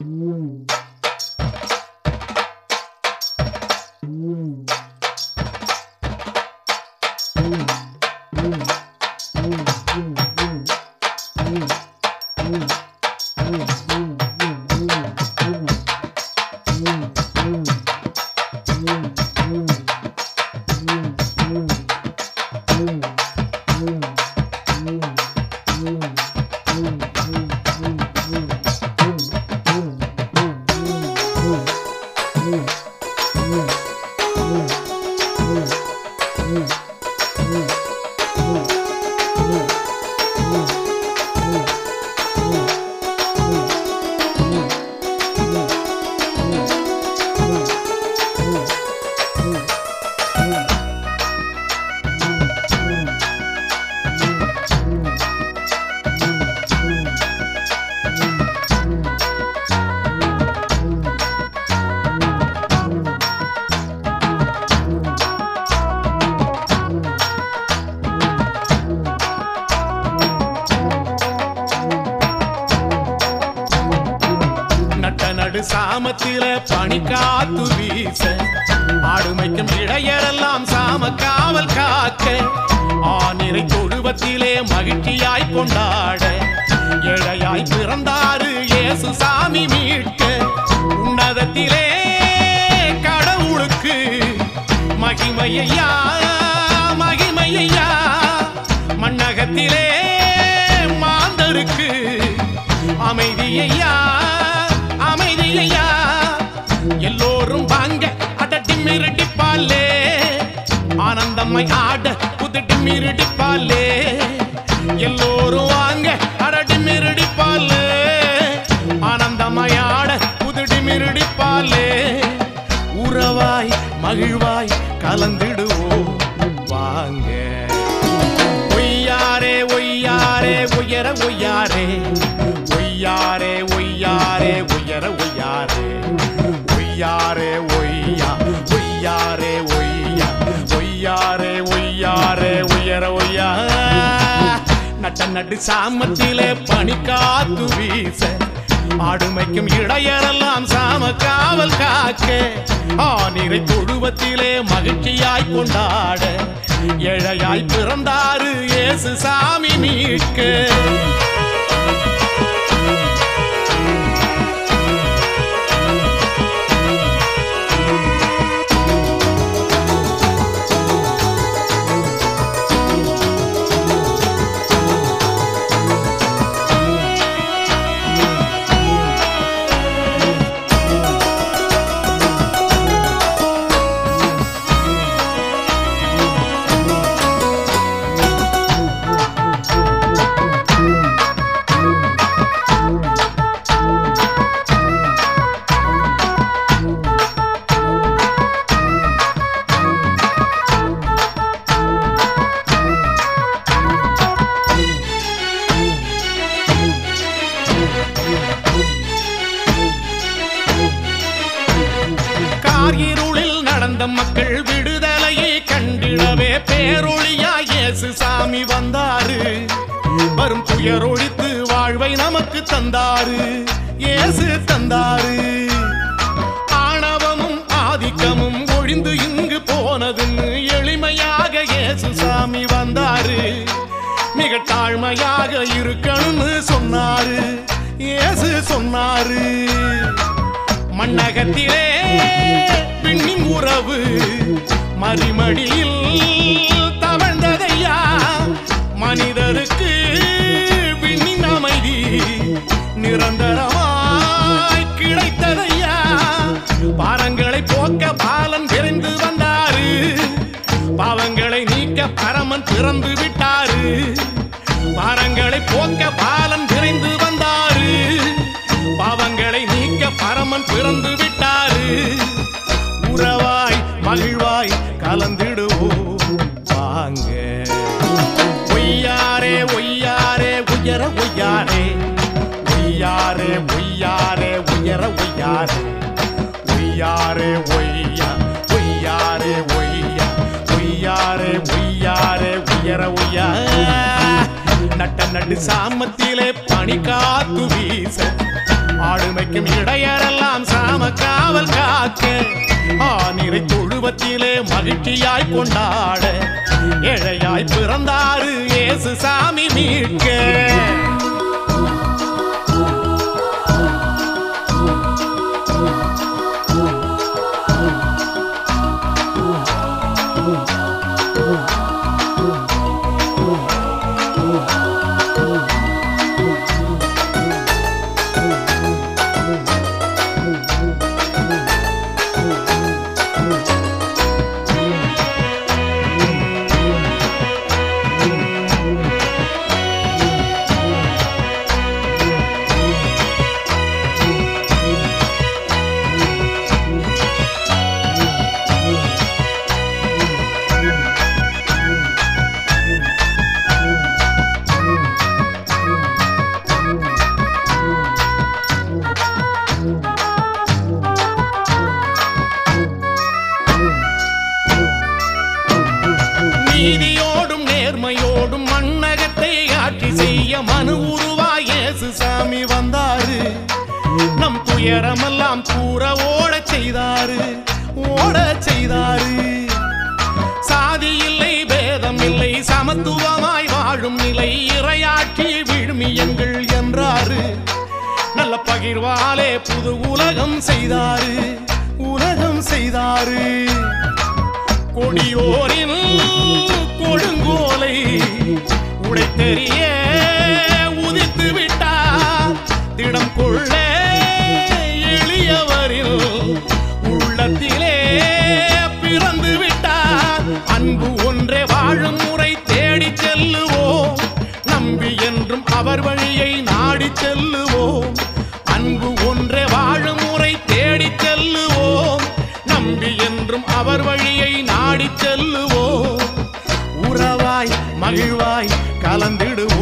நட்ட நடு சாமத்தில பனி காத்து வீச ஆடுமைக்கும் இடையரெல்லாம் சாம காவல் காக்க ஆனிரை தொழுவத்திலே மகிழ்ச்சியாய் கொண்டாட இழையாய் பிறந்தாரு இயேசு சாமி மீட்க உன்னதத்திலே கடவுளுக்கு மகிமையா மகிமையா மண்ணகத்திலே மாந்தருக்கு அமைதியையா அமைதியையா எல்லோரும் வாங்க அடட்டி மிரட்டிப்பாலே ஆனந்தம்மை ஆட புதுட்டி மிரட்டிப்பாலே எல்லோரும் வாங்க அடட்டி மிரடிப்பாலே ஆனந்தமயாட புதுடி மிரடிப்பாலே உறவாய் மகிழ்வாய் கலந்திடுவோம் வாங்க ஒய்யாரே ஒய்யாரே உயர ஒய்யாரே ஒய்யாரே ஒய்யாரே உயர ஒய்யாரே ஒய்யாரே ஒய்யா ஒய்யாரே ஒய்யா ஒய்யாரே ஒய்யாரே உயர ஒய்யா நட்ட நட்டு சாமத்திலே பனி காத்து வீச ஆடுமைக்கும் இடையரெல்லாம் சாம காவல் காக்க ஆனிரை தொழுவத்திலே மகிழ்ச்சியாய் கொண்டாட ஏழையாய் பிறந்தாரு இயேசு சாமி மீட்க கார் இருளில் நடந்த மக்கள் விடுதலையை கண்டிடவே பேரொழியா இயேசு சாமி வந்தாரு வரும் துயர் ஒழித்து வாழ்வை நமக்கு தந்தாரு இயேசு தந்தாரு ஆணவமும் ஆதிக்கமும் ஒழிந்து இங்கு போனதுன்னு எளிமையாக இயேசு சாமி வந்தாரு மிக தாழ்மையாக இருக்கணும்னு சொன்னாரு இயேசு சொன்னாரு மண்ணகத்திலே பெண்ணின் உறவு மறிமடியில் தவழ்ந்ததையா மனிதருக்கு விண்ணின் அமைதி நிரந்தரமாய் கிடைத்ததையா பாரங்களை போக்க பாலன் விரைந்து வந்தாரு பாவங்களை நீக்க பரமன் பிறந்து விட்டாரு பாரங்களை போக்க பாலன் விரைந்து வந்தாரு பாவங்களை நீக்க பரமன் பிறந்து விட்டாரு உறவாய் மகிழ்வாய் கலந்திடுவோம் வாங்க ஒய்யாரே ஒய்யாரே உயர ஒய்யாரே ஒய்யாரே ஒய்யாரே உயர ஒய்யாரே ஒய்யாரே ஒய்யா ஒய்யாரே ஒய்யா ஒய்யாரே ஒய்யாரே உயர ஒய்யா நட்ட நட்டு சாமத்திலே பனி காத்து வீச ஆளுமைக்கும் இடையரெல்லாம் சாம காவல் காக்க ஆனிரை தொழுவத்திலே மகிழ்ச்சியாய் கொண்டாட ஏழையாய் பிறந்தாரு இயேசு சாமி மீட்க நீதியோடும் நேர்மையோடும் மண்ணகத்தை ஆட்சி செய்ய மனு உருவாய் இயேசு சாமி வந்தாரு நம் துயரமெல்லாம் கூற ஓடச் செய்தாரு ஓடச் செய்தாரு சாதி இல்லை பேதம் இல்லை சமத்துவமாய் வாழும் நிலை இறையாட்சி விழுமியங்கள் என்றாரு நல்ல பகிர்வாலே புது உலகம் செய்தாரு உலகம் செய்தாரு கொடியோரின் கொடுங்கோலை உடைத்தெறிய உதித்து விட்டார் திடம் கொள்ள எளியவரில் உள்ளத்திலே பிறந்து விட்டார் அன்பு ஒன்றே வாழும் முறை தேடி செல்லுவோம் நம்பி என்றும் அவர் வழியை நாடி செல்லுவோம் அன்பு ஒன்றே வாழும் முறை தேடி செல்லுவோம் நம்பி என்றும் அவர் வழியை நாடி செல்லுவோம் உறவாய் மகிழ்வாய் கலந்திடுவோம்